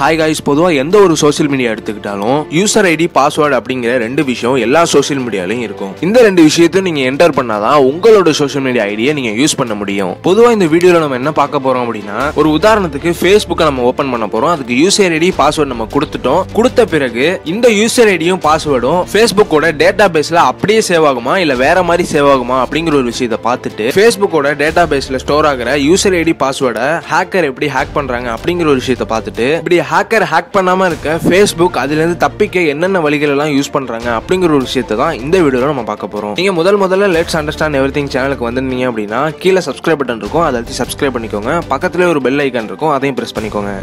hi guys பொதுவாக எந்த ஒரு சோஷியல் மீடியா எடுத்துக்கிட்டாலும் யூசர் ஐடி பாஸ்வேர்டு அப்படிங்கிற ரெண்டு விஷயம் எல்லா சோஷியல் மீடியாலையும் இருக்கும் இந்த ரெண்டு விஷயத்தையும் நீங்க என்டர் பண்ணாதான் உங்களோட சோஷியல் மீடியா ஐடியை நீங்க யூஸ் பண்ண முடியும் பொதுவாக இந்த வீடியோல நம்ம என்ன பார்க்க போறோம் அப்படின்னா ஒரு உதாரணத்துக்கு ஃபேஸ்புக்கை நம்ம ஓபன் பண்ண போறோம் அதுக்கு யூசர் ஐடி பாஸ்வேர்டு நம்ம கொடுத்துட்டோம் கொடுத்த பிறகு இந்த யூசர் ஐடியும் பாஸ்வேர்டும் ஃபேஸ்புக்கோட டேட்டா பேஸ்ல அப்படியே சேவ் ஆகுமா இல்ல வேற மாதிரி சேவ் ஆகுமா அப்படிங்கிற ஒரு விஷயத்தை பார்த்துட்டு ஃபேஸ்புக்கோட டேட்டா பேஸ்ல ஸ்டோர் ஆகிற யூசர் ஐடி பாஸ்வேர்டை ஹேக்கர் எப்படி ஹேக் பண்றாங்க அப்படிங்கிற ஒரு விஷயத்தை பார்த்துட்டு இப்படி ஹேக்கர் ஹேக் பண்ணாம இருக்க ஃபேஸ்புக் அதுல இருந்து தப்பிக்க என்னென்ன வழிகள் எல்லாம் யூஸ் பண்றாங்க அப்படிங்கிற ஒரு விஷயத்தை தான் இந்த வீடியோல நம்ம பார்க்க போறோம் நீங்க முதல் முதல்ல லெட்ஸ் அண்டர்ஸ்டாண்ட் எவ்ரி திங் சேனலுக்கு வந்திருந்தீங்க அப்படின்னா கீழே சப்ஸ்கிரைப் பட்டன் இருக்கும் அதை அழுத்தி சப்ஸ்கிரைப் பண்ணிக்கோங்க பக்கத்துல ஒரு பெல் ஐக்கான் இருக்கும் அதையும் பிரஸ் பண்ணிக்கோங்க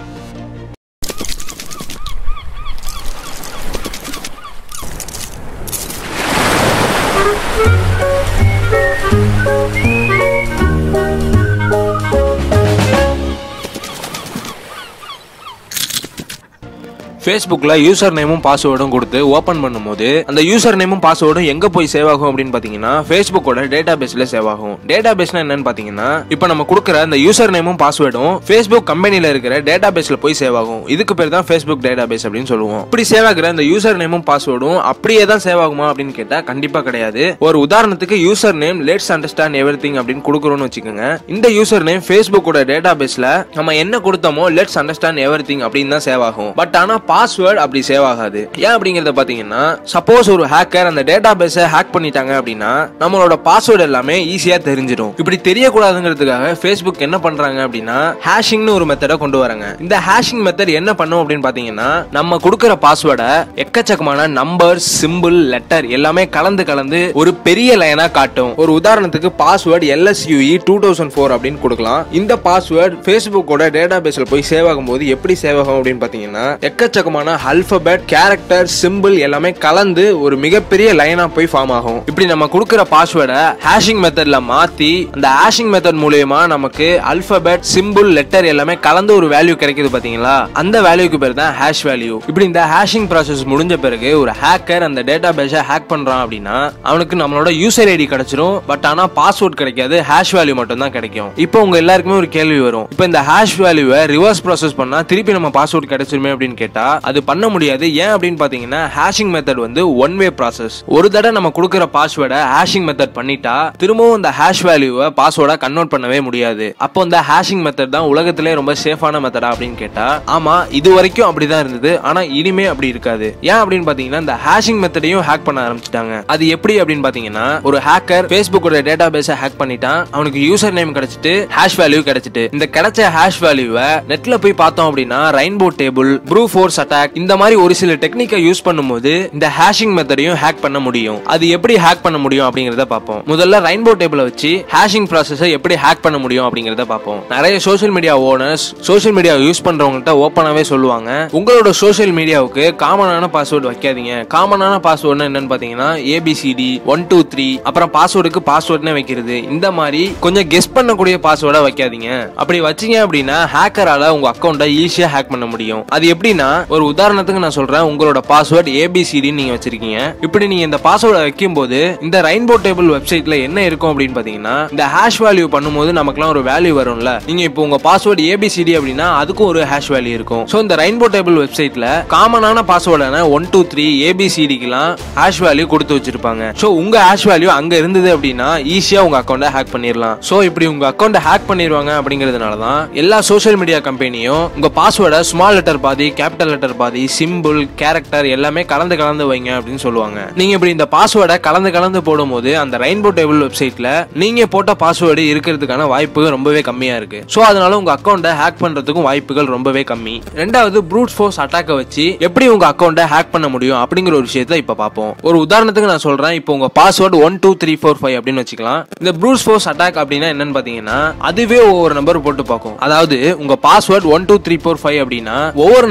ஃபேஸ்புக்கில் யூசர் நேமும் பாஸ்வேர்டும் கொடுத்து ஓப்பன் பண்ணும்போது அந்த யூசர் நேமும் பாஸ்வேர்டும் எங்கே போய் சேவ் ஆகும் அப்படின்னு பார்த்தீங்கன்னா ஃபேஸ்புக்கோட டேட்டா பேஸில் சேவ் ஆகும் டேட்டா பேஸ்னா என்னன்னு பார்த்தீங்கன்னா இப்போ நம்ம கொடுக்குற அந்த யூசர் நேமும் பாஸ்வேர்டும் ஃபேஸ்புக் கம்பெனியில் இருக்கிற டேட்டா பேஸில் போய் சேவ் ஆகும் இதுக்கு பேர் தான் ஃபேஸ்புக் டேட்டா பேஸ் அப்படின்னு சொல்லுவோம் இப்படி சேவ் ஆகிற அந்த யூசர் நேமும் பாஸ்வேர்டும் அப்படியே தான் சேவ் ஆகுமா அப்படின்னு கேட்டால் கண்டிப்பாக கிடையாது ஒரு உதாரணத்துக்கு user name let's understand everything அப்படின்னு கொடுக்குறோம்னு வச்சுக்கோங்க இந்த யூசர் நேம் ஃபேஸ்புக்கோட டேட்டா பேஸில் நம்ம என்ன கொடுத்தோமோ லெட்ஸ் அண்டர்ஸ்டாண்ட் எவ்ரி திங் அப்படின்னு தான் சேவ் ஆகும் பட் ஆனால் பாஸ்வேர்டு அப்படி சேவ் ஆகாது ஏன் அப்படிங்கறத பாத்தீங்கன்னா சப்போஸ் ஒரு ஹேக்கர் அந்த டேட்டா பேஸை ஹேக் பண்ணிட்டாங்க அப்படின்னா நம்மளோட பாஸ்வேர்டு எல்லாமே ஈஸியா தெரிஞ்சிடும் இப்படி தெரியக்கூடாதுங்கிறதுக்காக ஃபேஸ்புக் என்ன பண்றாங்க அப்படின்னா ஹேஷிங்னு ஒரு மெத்தடை கொண்டு வராங்க இந்த ஹேஷிங் மெத்தட் என்ன பண்ணும் அப்படின்னு பாத்தீங்கன்னா நம்ம கொடுக்கிற பாஸ்வேர்டை எக்கச்சக்கமான நம்பர் சிம்பிள் லெட்டர் எல்லாமே கலந்து கலந்து ஒரு பெரிய லைனா காட்டும் ஒரு உதாரணத்துக்கு password LSUE two thousand four அப்படின்னு கொடுக்கலாம் இந்த பாஸ்வேர்டு ஃபேஸ்புக்கோட டேட்டா பேஸ்ல போய் சேவ் ஆகும்போது எப்படி சேவ் ஆகும் அப்படின்னு பாத்தீங்கன்னா எக்கச்சக்கமான அல்பபெட் கேரக்டர் சிம்பிள் எல்லாமே கலந்து ஒரு மிகப்பெரிய லைனா போய் ஃபார்ம் ஆகும் இப்படி நம்ம கொடுக்கிற பாஸ்வேர்டை ஹேஷிங் மெத்தட்ல மாத்தி அந்த ஹேஷிங் மெத்தட் மூலியமா நமக்கு அல்பபெட் சிம்பிள் லெட்டர் எல்லாமே கலந்து ஒரு வேல்யூ கிடைக்குது பாத்தீங்களா அந்த வேல்யூக்கு பேர் தான் ஹேஷ் வேல்யூ இப்படி இந்த ஹேஷிங் ப்ராசஸ் முடிஞ்ச பிறகு ஒரு ஹேக்கர் அந்த டேட்டா பேஸை ஹேக் பண்றான் அப்படின்னா அவனுக்கு நம்மளோட யூசர் ஐடி கிடைச்சிரும் பட் ஆனா பாஸ்வேர்ட் கிடைக்காது ஹேஷ் வேல்யூ மட்டும் தான் கிடைக்கும் இப்போ உங்க எல்லாருக்குமே ஒரு கேள்வி வரும் இப்போ இந்த ஹேஷ் வேல்யூவை ரிவர்ஸ் ப்ராசஸ் பண்ணா திருப்பி நம்ம பாஸ்வேர்ட் கிடைச்சிருமே அப்படின்னு கேட்டா அது பண்ண முடியாது ஏன் அப்படின்னு பாத்தீங்கன்னா ஹேஷிங் மெத்தட் வந்து ஒன் வே ப்ராசஸ் ஒரு தடவை நம்ம கொடுக்குற பாஸ்வேர்டை ஹேஷிங் மெத்தட் பண்ணிட்டா திரும்பவும் இந்த ஹேஷ் வேல்யூவை பாஸ்வேர்டா கன்வெர்ட் பண்ணவே முடியாது அப்போ இந்த ஹேஷிங் மெத்தட் தான் உலகத்திலே ரொம்ப சேஃபான மெத்தடா அப்படின்னு கேட்டா ஆமா இது வரைக்கும் அப்படிதான் இருந்தது ஆனா இனிமே அப்படி இருக்காது ஏன் அப்படின்னு பாத்தீங்கன்னா இந்த ஹேஷிங் மெத்தடையும் ஹேக் பண்ண ஆரம்பிச்சிட்டாங்க அது எப்படி அப்படின்னு பாத்தீங்கன்னா ஒரு ஹேக்கர் ஃபேஸ்புக்கோட டேட்டா பேஸை ஹேக் பண்ணிட்டான் அவனுக்கு யூசர் நேம் கிடைச்சிட்டு ஹேஷ் வேல்யூ கிடைச்சிட்டு இந்த கிடைச்ச ஹேஷ் வேல்யூவை நெட்ல போய் பார்த்தோம் அப்படின்னா rainbow table brute force attack இந்த மாதிரி ஒரு சில டெக்னிக்கை யூஸ் பண்ணும்போது இந்த ஹேஷிங் மெத்தடையும் ஹேக் பண்ண முடியும் அது எப்படி ஹேக் பண்ண முடியும் அப்படிங்கறத பார்ப்போம் முதல்ல ரெயின்போ டேபிளை வச்சு ஹேஷிங் ப்ராசஸை எப்படி ஹேக் பண்ண முடியும் அப்படிங்கறத பார்ப்போம் நிறைய social media owners social media use பண்றவங்கள்ட்ட ஓப்பனாவே சொல்லுவாங்க உங்களோட சோஷியல் மீடியாவுக்கு காமனான பாஸ்வேர்டு வைக்காதீங்க காமனான பாஸ்வேர்டு என்னன்னு பாத்தீங்கன்னா ஏபிசிடி ஒன் டூ த்ரீ அப்புறம் பாஸ்வேர்டுக்கு பாஸ்வேர்ட்னு வைக்கிறது இந்த மாதிரி கொஞ்சம் கெஸ் பண்ணக்கூடிய பாஸ்வேர்டை வைக்காதீங்க அப்படி வச்சீங்க அப்படின்னா ஹேக்கரால உங்க அக்கௌண்ட்டை ஈஸியா ஹேக் பண்ண முடியும் அது எப்படின்னா ஒரு உதாரணத்துக்கு நான் சொல்றேன் உங்களோட பாஸ்வேர்ட் ஏபிசிடின்னு நீங்க வச்சிருக்கீங்க இப்படி நீங்க இந்த பாஸ்வேர்டை வைக்கும் போது இந்த ரெயின்போ டேபிள் வெப்சைட்ல என்ன இருக்கும் அப்படின்னு பாத்தீங்கன்னா இந்த ஹேஷ் வேல்யூ பண்ணும்போது நமக்குலாம் ஒரு வேல்யூ வரும்ல நீங்க இப்போ உங்க பாஸ்வேர்டு ஏபிசிடி அப்படின்னா அதுக்கும் ஒரு ஹேஷ் வேல்யூ இருக்கும் ஸோ இந்த ரெயின்போ டேபிள் வெப்சைட்ல காமனான பாஸ்வேர்டான ஒன் டூ த்ரீ ஏபிசிடிக்கெல்லாம் ஹேஷ் வேல்யூ கொடுத்து வச்சிருப்பாங்க ஸோ உங்க ஹேஷ் வேல்யூ அங்க இருந்தது அப்படின்னா ஈஸியா உங்க அக்கௌண்ட்டை ஹேக் பண்ணிடலாம் ஸோ இப்படி உங்க அக்கௌண்ட்டை ஹேக் பண்ணிடுவாங்க அப்படிங்கிறதுனால தான் எல்லா சோஷியல் மீடியா கம்பெனியும் உங்க பாஸ்வேர்டை ஸ்மால் லெட்டர் பாதி கேபிட்டல் லெட்டர் பாதி சிம்பிள் கேரக்டர் எல்லாமே கலந்து கலந்து வைங்க அப்படின்னு சொல்லுவாங்க நீங்க இப்படி இந்த பாஸ்வேர்டை கலந்து கலந்து போடும்போது அந்த ரெயின்போ டேபிள் வெப்சைட்ல நீங்க போட்ட பாஸ்வேர்டு இருக்கிறதுக்கான வாய்ப்புகள் ரொம்பவே கம்மியா இருக்கு ஸோ அதனால உங்க அக்கௌண்ட்டை ஹேக் பண்றதுக்கும் வாய்ப்புகள் ரொம்பவே கம்மி ரெண்டாவது ப்ரூட் ஃபோர்ஸ் அட்டாக்கை வச்சு எப்படி உங்க அக்கௌண்ட்டை ஹேக் பண்ண முடியும் அப்படிங்கிற ஒரு விஷயத்தை இப்ப பார்ப்போம் ஒரு உதாரணத்துக்கு நான் சொல்றேன் இப்போ உங்க password one two three four five அப்படின்னு வச்சுக்கலாம் இந்த ப்ரூட் ஃபோர்ஸ் அட்டாக் அப்படின்னா என்னன்னு பாத்தீங்கன்னா அதுவே ஒவ்வொரு நம்பர் போட்டு பார்க்கும் அதாவது உங்க password one two three four five அப்படின்னா ஒவ்வொரு நம்பரா அதுவே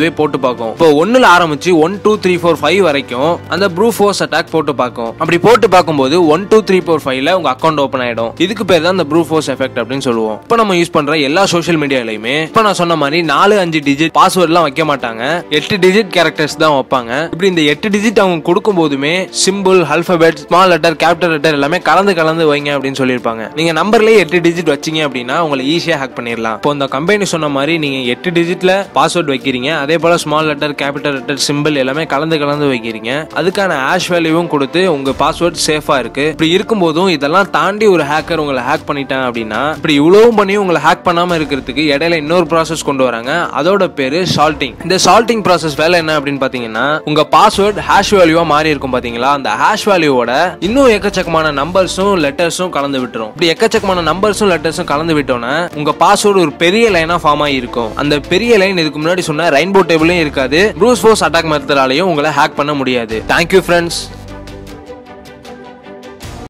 அதுவே போட்டு பார்க்கும் இப்போ ஒன்னுல ஆரம்பிச்சு one two three four five வரைக்கும் அந்த ப்ரூ ஃபோர்ஸ் அட்டாக் போட்டு பார்க்கும் அப்படி போட்டு பார்க்கும்போது ஒன் டூ த்ரீ ஃபோர் ஃபைவ்ல உங்க அக்கௌண்ட் ஓப்பன் ஆயிடும் இதுக்கு பேர் தான் இந்த ப்ரூ ஃபோர்ஸ் எஃபெக்ட் அப்படின்னு சொல்லுவோம் இப்போ நம்ம யூஸ் பண்ற எல்லா சோஷியல் மீடியாலையுமே இப்போ நான் சொன்ன மாதிரி நாலு அஞ்சு டிஜிட் பாஸ்வேர்ட்லாம் வைக்க மாட்டாங்க எட்டு டிஜிட் கேரக்டர்ஸ் தான் வைப்பாங்க இப்படி இந்த எட்டு டிஜிட் அவங்க கொடுக்கும் போதுமே simple alphabet small letter capital letter எல்லாமே கலந்து கலந்து வைங்க அப்படின்னு சொல்லியிருப்பாங்க நீங்க நம்பர்லயே எட்டு டிஜிட் வச்சீங்க அப்படின்னா உங்களை ஈஸியா ஹேக் பண்ணிடலாம் இப்போ இந்த கம்பெனி சொன்ன மாதிரி நீங்க எட்டு டிஜிட்ல பாஸ்வேர்ட் வைக்கிறீங்க அதே போல small letter capital letter simple எல்லாமே கலந்து கலந்து வைக்கிறீங்க அதுக்கான ஆஷ் வேல்யூவும் கொடுத்து உங்க பாஸ்வேர்ட் சேஃபா இருக்கு இப்படி இருக்கும்போதும் இதெல்லாம் தாண்டி ஒரு ஹேக்கர் உங்களை ஹேக் பண்ணிட்டாங்க அப்படின்னா இப்படி இவ்வளவும் பண்ணி உங்களை ஹேக் பண்ணாம இருக்கிறதுக்கு இடையில இன்னொரு ப்ராசஸ் கொண்டு வராங்க அதோட பேரு சால்ட்டிங் இந்த சால்ட்டிங் ப்ராசஸ் வேலை என்ன அப்படின்னு பாத்தீங்கன்னா உங்க பாஸ்வேர்ட் ஹேஷ் வேல்யூவா மாறி இருக்கும் பாத்தீங்களா அந்த ஹேஷ் வேல்யூவோட இன்னும் எக்கச்சக்கமான நம்பர்ஸும் லெட்டர்ஸும் கலந்து விட்டுரும் இப்படி எக்கச்சக்கமான நம்பர்ஸும் லெட்டர்ஸும் கலந்து விட்டோன்னே உங்க பாஸ்வேர்டு ஒரு பெரிய லைனா ஃபார்ம் ஆகிருக்கும் அந்த பெரிய லைன் இதுக்கு முன்னாடி சொன்ன ரெயின்போ டேபிளும் இருக்காது ப்ரூஸ் ஃபோர்ஸ் அட்டாக் மெத்தடாலையும் உங்களை ஹேக் பண்ண முடியாது தேங்க்யூ ஃப்ரெண்ட்ஸ்